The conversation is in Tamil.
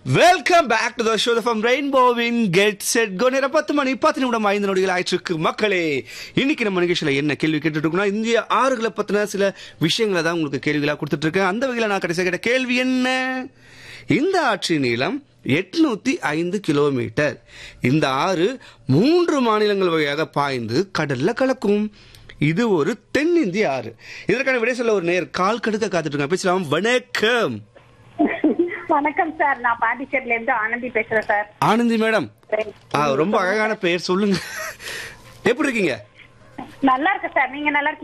welcome back to the show from ரெயின்போவின் கெட் செட் கோ நேரம் பத்து மணி பத்து நிமிடம் ஐந்து நொடிகள் ஆயிற்றுக்கு மக்களே இன்னைக்கு நம்ம நிகழ்ச்சியில என்ன கேள்வி கேட்டுட்டு இருக்கோம்னா இந்திய ஆறுகளை பத்தின சில விஷயங்களை தான் உங்களுக்கு கேள்விகளா கொடுத்துட்டு இருக்கேன் அந்த வகையில நான் கடைசியா கேட்ட கேள்வி என்ன இந்த ஆற்றின் நீளம் எட்நூத்தி ஐந்து கிலோமீட்டர் இந்த ஆறு மூன்று மாநிலங்கள் வழியாக பாய்ந்து கடல்ல கலக்கும் இது ஒரு தென்னிந்திய ஆறு இதற்கான விடை சொல்ல ஒரு நேர் கால் கடுக்க காத்துட்டு இருக்காங்க பேசலாம் வணக்கம் வணக்கம் சார் நான் பாண்டிச்சேரில இருந்து ஆனந்தி பேசுறேன் சார் ஆனந்தி மேடம் ஆ, ரொம்ப அழகான பெயர் சொல்லுங்க எப்படி இருக்கீங்க நல்லா இருக்கு சார் நீங்க நல்லா இருக்கீங்களா